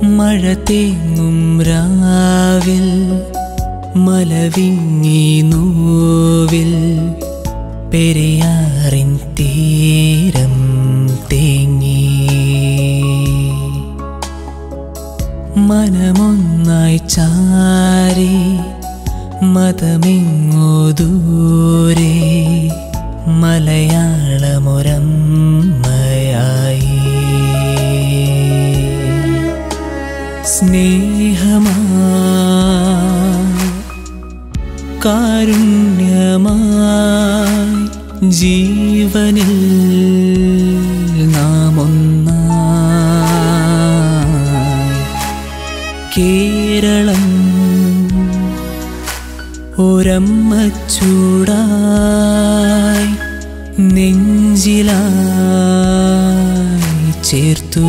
മഴ തേങ്ങും രാവിൽ മലവിങ്ങി നോവിൽ പെരിയാറിൻ തീരം തേങ്ങി മനമൊന്നായി ചാരി മതമെങ്ങോ ദൂരെ മലയാളമൊരമ്മയായി സ്നേഹമാ കാരുണ്യമായി ജീവനിൽ നാം ഒന്നായി കേരളം ഒരമ്മ ചൂടായി നെഞ്ചിലായി ചേർത്തു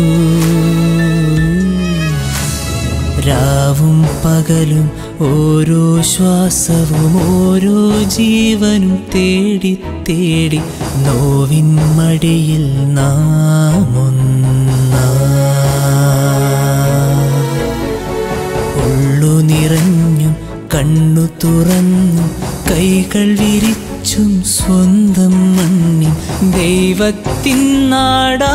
രാവും പകലും ഓരോ ശ്വാസവും ഓരോ ജീവനും തേടി തേടി നോവിൻ മടിയിൽ നാം ഒന്നായി. ഉള്ളു നിറഞ്ഞും കണ്ണു തുറന്നും കൈകൾ വിരിച്ചും സ്വന്തം മണ്ണിൽ ദൈവത്തിൻ നാടാ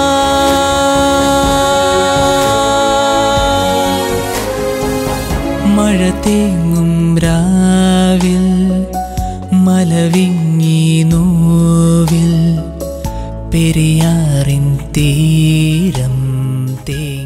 മഴ തേങ്ങും രാവിൽ മലവിങ്ങി നോവിൽ പെരിയാറിൻ തീരം തേങ്ങി